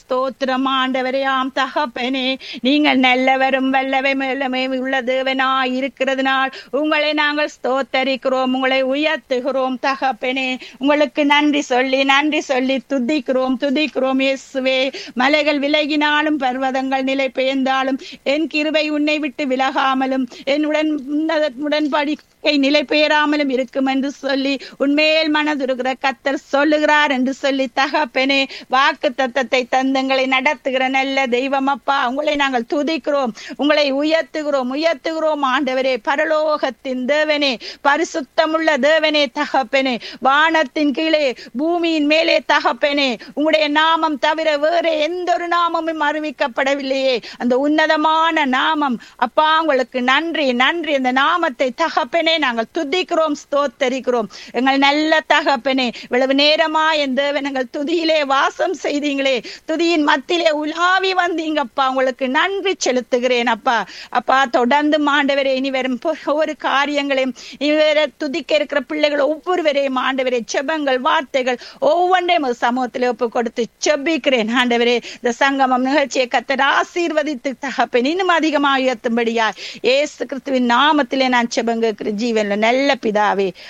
ஸ்தோத்திரம் ஆண்டவரே ஆம் தகப்பனே நீங்கள் நல்லவரும் வல்லவை மேலமே உள்ள தேவனாய் இருக்கிறதுனால் உங்களை நாங்கள் ஸ்தோத்தரிக்கிறோம் உங்களை உயர்த்துகிறோம் தகப்பனே உங்களுக்கு நன்றி சொல்லி நன்றி சொல்லி துதிக்கிறோம் துதிக்கிறோம் இயேசுவே மலைகள் விலகினாலும் பர்வதங்கள் நிலை பெயர்ந்தாலும் என் கிருபை உன்னை விட்டு விலகாமலும் என் உடன் உடன்படிக்கை நிலை பெயராமலும் இருக்கும் என்று சொல்லி உண்மையில் மனதுருகிற கத்தர் சொல்லுகிறார் என்று சொல்லி தகப்பனே வாக்கு தத்தத்தை தந்தங்களை நடத்துகிற நல்ல தெய்வம் அப்பா உங்களை நாங்கள் துதிக்கிறோம் உங்களை உயர்த்துகிறோம் உயர்த்துகிறோம் ஆண்டவரே பரலோகத்தின் தேவனே பரிசுத்தமுள்ள தேவனே தகப்பனே வானத்தின் கீழே பூமியின் மேலே தகப்பனே உங்களுடைய நாமம் தவிர வேற எந்த ஒரு நாமமும் அறிவிக்கப்படவில்லையே அந்த உன்னதமான நாமம் அப்பா உங்களுக்கு நன்றி நன்றி அந்த நாமத்தை தகப்பனே நாங்கள் துதிக்கிறோம் ஸ்தோத்தரிக்கிறோம் எங்கள் நல்ல தகப்பனே இவ்வளவு நேரமா என் தேவன் எங்கள் துதியிலே வாசம் செய்தீங்களே துதியின் மத்தியிலே உலாவி வந்தீங்கப்பா உங்களுக்கு நன்றி செலுத்துகிறேன் அப்பா அப்பா தொடர்ந்து மாண்டவரே இனி வரும் ஒவ்வொரு காரியங்களையும் இவரை துதிக்க இருக்கிற பிள்ளைகள் ஒவ்வொருவரையும் ஆண்டவரே செபங்கள் வார்த்தைகள் ஒவ்வொன்றையும் ஒரு சமூகத்தில் ஒப்பு கொடுத்து செபிக்கிறேன் ஆண்டவரே இந்த சங்கமம் நிகழ்ச்சியை கத்தர் ஆசீர்வதித்து தகப்பேன் இன்னும் அதிகமாக உயர்த்தும்படியா ஏசு கிறிஸ்துவின் நாமத்திலே நான் செபங்க ஜீவன்ல நல்ல பிதாவே